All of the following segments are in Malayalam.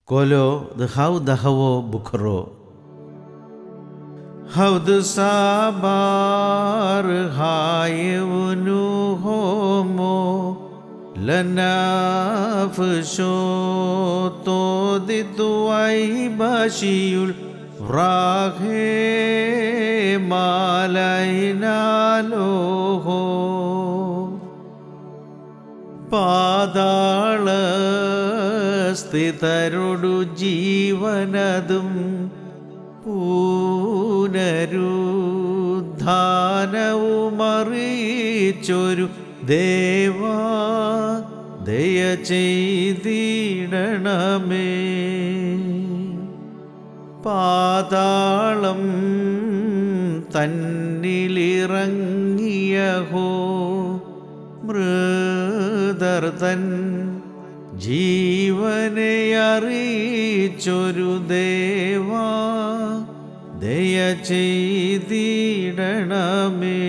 Kolo the how the havo bukro. How the sabar hayevunu homo ലനാഫ്ഷോ തോദിത്തുവായി ഭാഷിയുൾ വ്രാഹേ മാലൈനാലോഹോ പാതാള സ്ഥിതരൊടു ജീവനതും പൂനരുദ്ധാനവുമറിയിച്ചൊരു ദേവാ ദയ ചെയ്തിടണമേ പാതാളം തന്നിലിറങ്ങിയഹോ മൃദർ തൻ ജീവനെ അറിയിച്ചൊരു ദേവാ ദയ ചെയ്തിടണമേ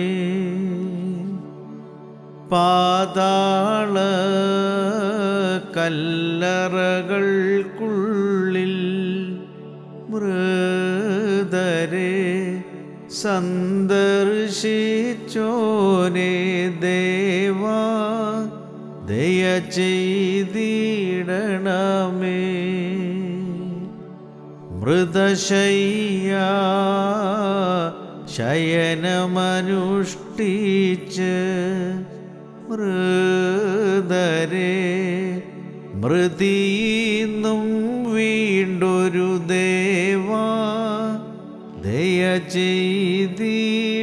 പാതാള കല്ലറകൾക്കുള്ളിൽ മൃദരെ സന്ദർശിച്ചോനെ ദേവാ ദയ ചെയ്തിടണമേ മൃതശയ്യ ശയനമനുഷ്ഠിച്ച് മൃദരെ മൃതിന്നും വീണ്ടൊരു ദേവാ ദയ ചെയ്തിടണമേ